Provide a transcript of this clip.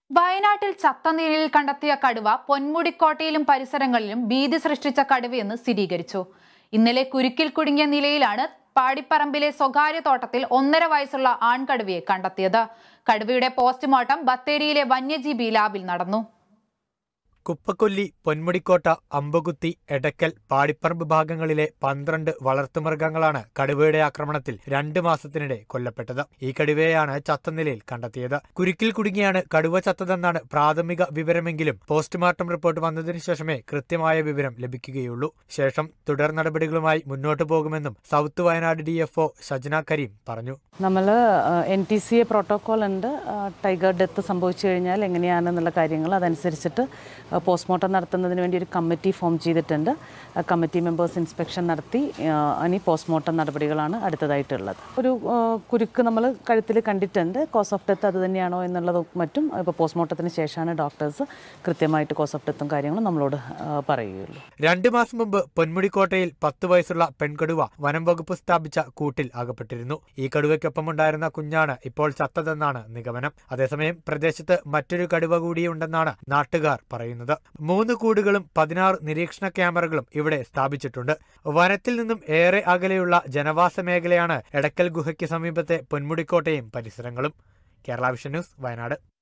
വയനാട്ടിൽ ചത്ത നിലയിൽ കണ്ടെത്തിയ കടുവ പൊന്മുടിക്കോട്ടയിലും പരിസരങ്ങളിലും ഭീതി സൃഷ്ടിച്ച കടുവയെന്ന് സ്ഥിരീകരിച്ചു ഇന്നലെ കുരുക്കിൽ കുടുങ്ങിയ നിലയിലാണ് പാടിപ്പറമ്പിലെ സ്വകാര്യ തോട്ടത്തിൽ ഒന്നര വയസ്സുള്ള ആൺകടുവയെ കണ്ടെത്തിയത് കടുവയുടെ പോസ്റ്റ്മോർട്ടം ബത്തേരിയിലെ വന്യജീവി ലാബിൽ നടന്നു കുപ്പക്കൊല്ലി പൊന്മുടിക്കോട്ട അമ്പകുത്തി എടക്കൽ പാടിപ്പറമ്പ് ഭാഗങ്ങളിലെ പന്ത്രണ്ട് വളർത്തുമൃഗങ്ങളാണ് കടുവയുടെ ആക്രമണത്തിൽ രണ്ട് മാസത്തിനിടെ കൊല്ലപ്പെട്ടത് ഈ കടുവയെയാണ് ചത്ത നിലയിൽ കണ്ടെത്തിയത് കുരുക്കിൽ കുടുങ്ങിയാണ് കടുവ ചത്തതെന്നാണ് പ്രാഥമിക വിവരമെങ്കിലും പോസ്റ്റ്മോർട്ടം റിപ്പോർട്ട് വന്നതിനു ശേഷമേ കൃത്യമായ വിവരം ലഭിക്കുകയുള്ളൂ ശേഷം തുടർ നടപടികളുമായി മുന്നോട്ടു പോകുമെന്നും south Wayanad D F Shajna Kareem പറഞ്ഞു നമ്മൾ N T C A protocol ഉണ്ട് ആ, ടൈഗർ ഡെത്ത് സംഭവിച്ചു കഴിഞ്ഞാൽ എങ്ങനെയാണെന്നുള്ള കാര്യങ്ങൾ അതനുസരിച്ചിട്ട് ആ, പോസ്റ്റ്മോർട്ടം നടത്തുന്നതിന് വേണ്ടി ഒരു കമ്മിറ്റി ഫോം ചെയ്തിട്ടുണ്ട് ആ കമ്മിറ്റി മെമ്പേഴ്സ് ഇൻസ്പെക്ഷൻ നടത്തി ആ, ഇനി പോസ്റ്റ്മോർട്ടം നടപടികളാണ് അടുത്തതായിട്ടുള്ളത് ഒരു ആ, കുരുക്ക് നമ്മൾ കഴുത്തിൽ കണ്ടിട്ടുണ്ട് കോസ് ഓഫ് ഡെത്ത് അത് തന്നെയാണോ എന്നുള്ളതും മറ്റും ഇപ്പോൾ പോസ്റ്റ്മോർട്ടത്തിന് ശേഷമാണ് ഡോക്ടേഴ്സ് കൃത്യമായിട്ട് കോസ് ഓഫ് ഡെത്തും കാര്യങ്ങളും നമ്മളോട് ആ, പറയുകയുള്ളൂ രണ്ടു മാസം മുമ്പ് പൊന്മുടിക്കോട്ടയിൽ പത്ത് വയസ്സുള്ള പെൺകടുവ വനം വകുപ്പ് സ്ഥാപിച്ച കൂട്ടിൽ അകപ്പെട്ടിരുന്നു ഈ കടുവയ്ക്കൊപ്പമുണ്ടായിരുന്ന കുഞ്ഞാണ് ഇപ്പോൾ ചത്തതെന്നാണ് നിഗമനം അതേസമയം പ്രദേശത്ത് മറ്റൊരു കടുവ കൂടിയുണ്ടെന്നാണ് നാട്ടുകാർ പറയുന്നത് മൂന്ന് കൂടുകളും പതിനാറ് നിരീക്ഷണ ക്യാമറകളും ഇവിടെ സ്ഥാപിച്ചിട്ടുണ്ട് വനത്തിൽ നിന്നും ഏറെ അകലെയുള്ള ജനവാസ മേഖലയാണ് എടക്കൽ ഗുഹയ്ക്ക് സമീപത്തെ പൊന്മുടിക്കോട്ടയും പരിസരങ്ങളും കേരള വിഷൻ ന്യൂസ് വയനാട്